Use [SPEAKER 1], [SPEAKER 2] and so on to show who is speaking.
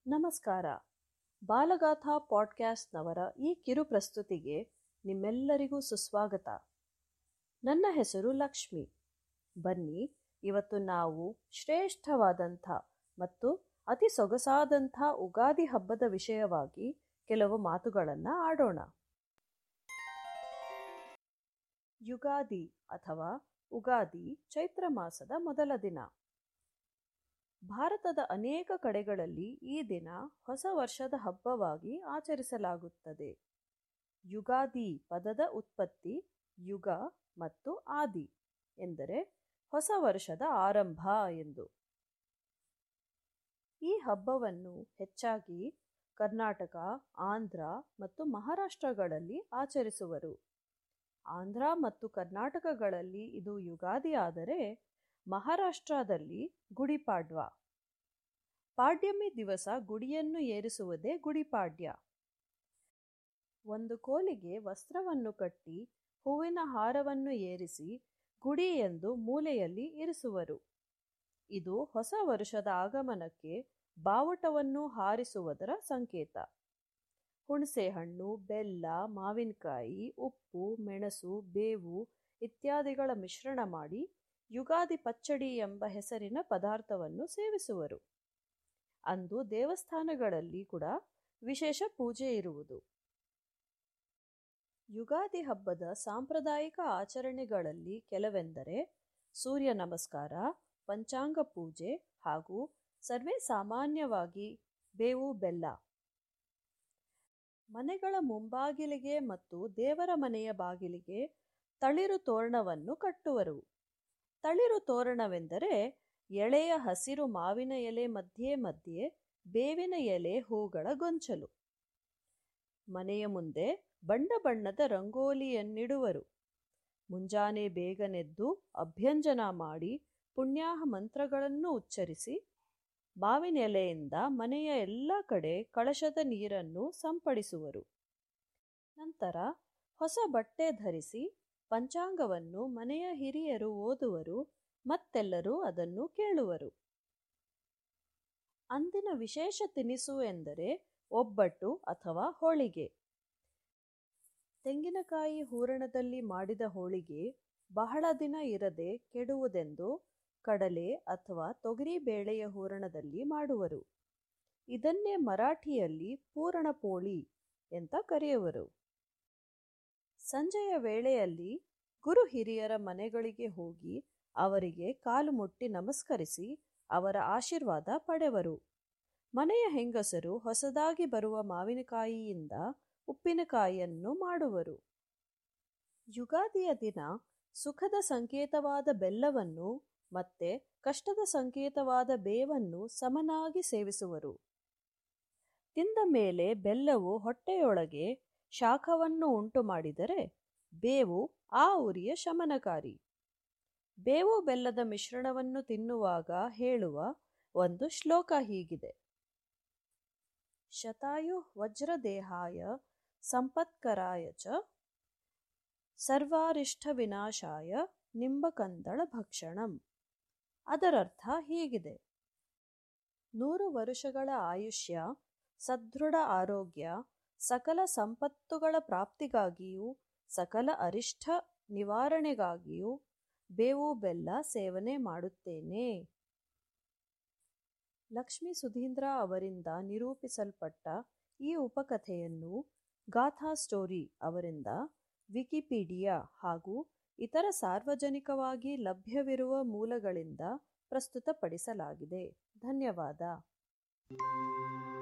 [SPEAKER 1] ನಮಸ್ಕಾರ ಬಾಲಗಾಥಾ ಪಾಡ್ಕ್ಯಾಸ್ಟ್ನವರ ಈ ಕಿರು ಪ್ರಸ್ತುತಿಗೆ ನಿಮ್ಮೆಲ್ಲರಿಗೂ ಸುಸ್ವಾಗತ ನನ್ನ ಹೆಸರು ಲಕ್ಷ್ಮಿ ಬನ್ನಿ ಇವತ್ತು ನಾವು ಶ್ರೇಷ್ಠವಾದಂಥ ಮತ್ತು ಅತಿ ಸೊಗಸಾದಂಥ ಉಗಾದಿ ಹಬ್ಬದ ವಿಷಯವಾಗಿ ಕೆಲವು ಮಾತುಗಳನ್ನು ಆಡೋಣ ಯುಗಾದಿ ಅಥವಾ ಉಗಾದಿ ಚೈತ್ರ ಮಾಸದ ಮೊದಲ ದಿನ ಭಾರತದ ಅನೇಕ ಕಡೆಗಳಲ್ಲಿ ಈ ದಿನ ಹೊಸ ವರ್ಷದ ಹಬ್ಬವಾಗಿ ಆಚರಿಸಲಾಗುತ್ತದೆ ಯುಗಾದಿ ಪದದ ಉತ್ಪತ್ತಿ ಯುಗ ಮತ್ತು ಆದಿ ಎಂದರೆ ಹೊಸ ವರ್ಷದ ಆರಂಭ ಎಂದು ಈ ಹಬ್ಬವನ್ನು ಹೆಚ್ಚಾಗಿ ಕರ್ನಾಟಕ ಆಂಧ್ರ ಮತ್ತು ಮಹಾರಾಷ್ಟ್ರಗಳಲ್ಲಿ ಆಚರಿಸುವರು ಆಂಧ್ರ ಮತ್ತು ಕರ್ನಾಟಕಗಳಲ್ಲಿ ಇದು ಯುಗಾದಿ ಆದರೆ ಮಹಾರಾಷ್ಟ್ರದಲ್ಲಿ ಗುಡಿಪಾಡ್ವ ಪಾಡ್ಯಮಿ ದಿವಸ ಗುಡಿಯನ್ನು ಏರಿಸುವುದೇ ಗುಡಿಪಾಡ್ಯ ಒಂದು ಕೋಲಿಗೆ ವಸ್ತ್ರವನ್ನು ಕಟ್ಟಿ ಹೂವಿನ ಹಾರವನ್ನು ಏರಿಸಿ ಗುಡಿ ಎಂದು ಮೂಲೆಯಲ್ಲಿ ಇರಿಸುವರು ಇದು ಹೊಸ ವರುಷದ ಆಗಮನಕ್ಕೆ ಬಾವುಟವನ್ನು ಹಾರಿಸುವುದರ ಸಂಕೇತ ಹುಣಸೆಹಣ್ಣು ಬೆಲ್ಲ ಮಾವಿನಕಾಯಿ ಉಪ್ಪು ಮೆಣಸು ಬೇವು ಇತ್ಯಾದಿಗಳ ಮಿಶ್ರಣ ಮಾಡಿ ಯುಗಾದಿ ಪಚ್ಚಡಿ ಎಂಬ ಹೆಸರಿನ ಪದಾರ್ಥವನ್ನು ಸೇವಿಸುವರು ಅಂದು ದೇವಸ್ಥಾನಗಳಲ್ಲಿ ಕೂಡ ವಿಶೇಷ ಪೂಜೆ ಇರುವುದು ಯುಗಾದಿ ಹಬ್ಬದ ಸಾಂಪ್ರದಾಯಿಕ ಆಚರಣೆಗಳಲ್ಲಿ ಕೆಲವೆಂದರೆ ಸೂರ್ಯ ನಮಸ್ಕಾರ ಪಂಚಾಂಗ ಪೂಜೆ ಹಾಗೂ ಸರ್ವೇ ಸಾಮಾನ್ಯವಾಗಿ ಬೇವು ಬೆಲ್ಲ ಮನೆಗಳ ಮುಂಬಾಗಿಲಿಗೆ ಮತ್ತು ದೇವರ ಮನೆಯ ಬಾಗಿಲಿಗೆ ತಳಿರು ತೋರಣವನ್ನು ಕಟ್ಟುವರು ತಳಿರು ತೋರಣವೆಂದರೆ ಎಳೆಯ ಹಸಿರು ಮಾವಿನ ಎಲೆ ಮಧ್ಯೆ ಮಧ್ಯೆ ಬೇವಿನ ಎಲೆ ಹೂಗಳ ಗೊಂಚಲು ಮನೆಯ ಮುಂದೆ ಬಣ್ಣ ಬಣ್ಣದ ರಂಗೋಲಿಯನ್ನಿಡುವರು ಮುಂಜಾನೆ ಬೇಗನೆದ್ದು ಅಭ್ಯಂಜನ ಮಾಡಿ ಪುಣ್ಯಾಹ ಮಂತ್ರಗಳನ್ನು ಉಚ್ಚರಿಸಿ ಮಾವಿನ ಎಲೆಯಿಂದ ಮನೆಯ ಎಲ್ಲ ಕಡೆ ಕಳಶದ ನೀರನ್ನು ಸಂಪಡಿಸುವರು ನಂತರ ಹೊಸ ಬಟ್ಟೆ ಧರಿಸಿ ಪಂಚಾಂಗವನ್ನು ಮನೆಯ ಹಿರಿಯರು ಓದುವರು ಮತ್ತೆಲ್ಲರೂ ಅದನ್ನು ಕೇಳುವರು ಅಂದಿನ ವಿಶೇಷ ತಿನಿಸು ಎಂದರೆ ಒಬ್ಬಟ್ಟು ಅಥವಾ ಹೋಳಿಗೆ ತೆಂಗಿನಕಾಯಿ ಹೂರಣದಲ್ಲಿ ಮಾಡಿದ ಹೋಳಿಗೆ ಬಹಳ ದಿನ ಇರದೆ ಕೆಡುವುದೆಂದು ಕಡಲೆ ಅಥವಾ ತೊಗರಿ ಬೇಳೆಯ ಹೂರಣದಲ್ಲಿ ಮಾಡುವರು ಇದನ್ನೇ ಮರಾಠಿಯಲ್ಲಿ ಪೂರಣಪೋಳಿ ಅಂತ ಕರೆಯುವರು ಸಂಜೆಯ ವೇಳೆಯಲ್ಲಿ ಗುರು ಹಿರಿಯರ ಮನೆಗಳಿಗೆ ಹೋಗಿ ಅವರಿಗೆ ಕಾಲು ಮುಟ್ಟಿ ನಮಸ್ಕರಿಸಿ ಅವರ ಆಶೀರ್ವಾದ ಪಡೆವರು ಮನೆಯ ಹೆಂಗಸರು ಹೊಸದಾಗಿ ಬರುವ ಮಾವಿನಕಾಯಿಯಿಂದ ಉಪ್ಪಿನಕಾಯಿಯನ್ನು ಮಾಡುವರು ಯುಗಾದಿಯ ದಿನ ಸುಖದ ಸಂಕೇತವಾದ ಬೆಲ್ಲವನ್ನು ಮತ್ತೆ ಕಷ್ಟದ ಸಂಕೇತವಾದ ಬೇವನ್ನು ಸಮನಾಗಿ ಸೇವಿಸುವರು ತಿಂದ ಮೇಲೆ ಬೆಲ್ಲವು ಹೊಟ್ಟೆಯೊಳಗೆ ಶಾಖವನ್ನು ಉಂಟು ಮಾಡಿದರೆ ಬೇವು ಆ ಉರಿಯ ಶಮನಕಾರಿ ಬೇವು ಬೆಲ್ಲದ ಮಿಶ್ರಣವನ್ನು ತಿನ್ನುವಾಗ ಹೇಳುವ ಒಂದು ಶ್ಲೋಕ ಹೀಗಿದೆ ಶತಾಯು ವಜ್ರದೇಹಾಯ ಸಂಪತ್ಕರಾಯ ಚ ಸರ್ವಾರಿಷ್ಠ ವಿನಾಶಾಯ ನಿಂಬಕಂದಳ ಭಕ್ಷಣಂ ಅದರರ್ಥ ಹೀಗಿದೆ ನೂರು ವರುಷಗಳ ಆಯುಷ್ಯ ಸದೃಢ ಆರೋಗ್ಯ ಸಕಲ ಸಂಪತ್ತುಗಳ ಪ್ರಾಪ್ತಿಗಾಗಿಯೂ ಸಕಲ ಅರಿಷ್ಠ ನಿವಾರಣೆಗಾಗಿಯೂ ಬೇವು ಬೆಲ್ಲ ಸೇವನೆ ಮಾಡುತ್ತೇನೆ ಲಕ್ಷ್ಮೀ ಸುಧೀಂದ್ರ ಅವರಿಂದ ನಿರೂಪಿಸಲ್ಪಟ್ಟ ಈ ಉಪಕಥೆಯನ್ನು ಗಾಥಾ ಸ್ಟೋರಿ ಅವರಿಂದ ವಿಕಿಪೀಡಿಯಾ ಹಾಗೂ ಇತರ ಸಾರ್ವಜನಿಕವಾಗಿ ಲಭ್ಯವಿರುವ ಮೂಲಗಳಿಂದ ಪ್ರಸ್ತುತಪಡಿಸಲಾಗಿದೆ ಧನ್ಯವಾದ